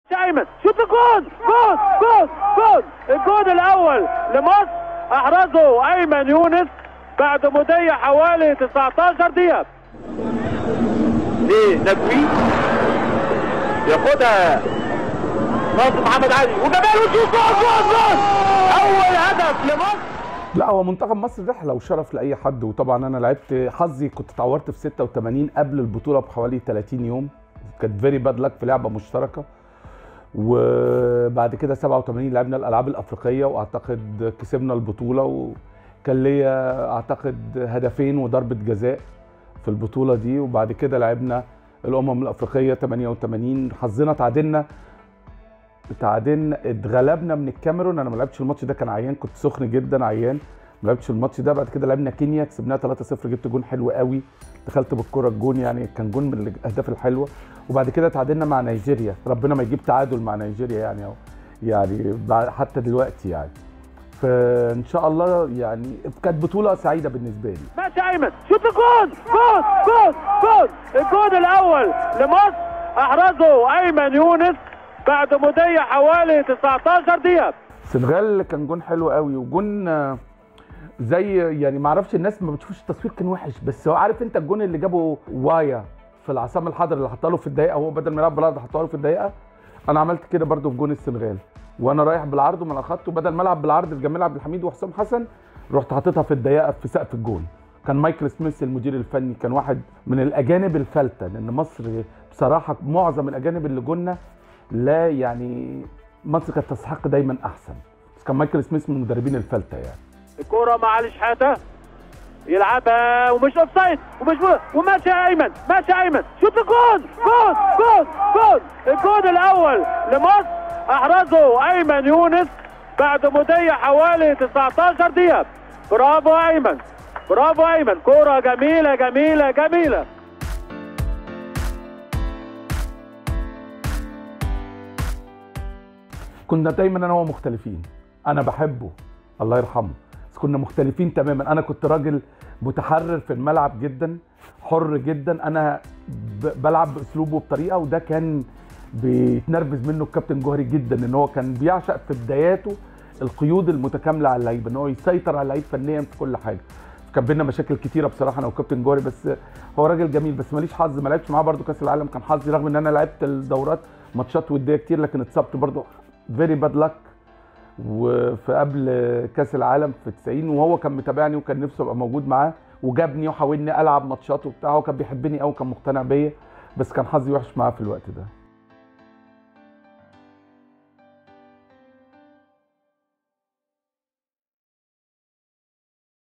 ايمن شوت جول جول جول جول الجول الاول لمصر احرزه ايمن يونس بعد مضي حوالي 19 دقيقه لنجوي ياخدها ناصر محمد علي وجمال وشوط جول جول جول اول هدف لمصر لا هو منتخب مصر رحله وشرف لاي حد وطبعا انا لعبت حظي كنت اتعورت في 86 قبل البطوله بحوالي 30 يوم كانت فيري باد لك في لعبه مشتركه وبعد كده 87 لعبنا الالعاب الافريقيه واعتقد كسبنا البطوله وكان ليا اعتقد هدفين وضربه جزاء في البطوله دي وبعد كده لعبنا الامم الافريقيه 88 حظنا تعادلنا تعادلنا اتغلبنا من الكاميرون انا ما لعبتش الماتش ده كان عيان كنت سخن جدا عيان ما لعبتش الماتش ده بعد كده لعبنا كينيا كسبناها 3-0 جبت جون حلو قوي دخلت بالكره الجون يعني كان جون من الاهداف الحلوه وبعد كده تعادلنا مع نيجيريا ربنا ما يجيب تعادل مع نيجيريا يعني أو يعني بعد- حتى دلوقتي يعني فان شاء الله يعني كانت بطوله سعيده بالنسبه لي ماشي ايمن شوت جول جول جول جول الجول الاول لمصر احرزه ايمن يونس بعد مضي حوالي 19 دقيقه السنغال كان جون حلو قوي وجون آه، زي يعني ما اعرفش الناس ما بتشوفش التصوير كان وحش بس هو عارف انت الجون اللي جابه وايا في العصام الحضري اللي حطها له في الدقيقه هو بدل ما يلعب بالعرض حطها له في الدقيقه انا عملت كده برده في جون السنغال وانا رايح بالعرض ومن اخدته بدل ما العب بالعرض لجمال عبد الحميد وحسام حسن رحت حاططها في الدقيقه في سقف الجون كان مايكل سميث المدير الفني كان واحد من الاجانب الفلته لان مصر بصراحه معظم الاجانب اللي جولنا لا يعني مصر كانت تستحق دايما احسن بس كان مايكل سميث من المدربين الفلته يعني الكرة مع علي شحاتة يلعبها ومش اوف سايد ومش وماشي ايمن ماشي ايمن شوت جول جول جول جول الجول الاول لمصر احرزه ايمن يونس بعد مضي حوالي 19 دقيقة برافو ايمن برافو ايمن كرة جميلة جميلة جميلة كنا دايما انا وهو مختلفين انا بحبه الله يرحمه بس كنا مختلفين تماما انا كنت راجل متحرر في الملعب جدا حر جدا انا ب- بلعب باسلوبه بطريقه وده كان بيتنرفز منه الكابتن جوهري جدا ان هو كان بيعشق في بداياته القيود المتكامله على اللعيبه ان هو يسيطر على اللعيب فنيا في كل حاجه كان بينا مشاكل كتيره بصراحه انا والكابتن جوهري بس هو راجل جميل بس ماليش حظ ما لعبتش معاه برده كاس العالم كان حظي رغم ان انا لعبت الدورات ماتشات وديه كتير لكن اتصبت برده فيري باد لك وفي قبل كاس العالم في 90 وهو كان متابعني وكان نفسه ابقى موجود معاه وجابني وحاولني العب ماتشات وبتاع هو كان بيحبني قوي كان مقتنع بيا بس كان حظي وحش معاه في الوقت ده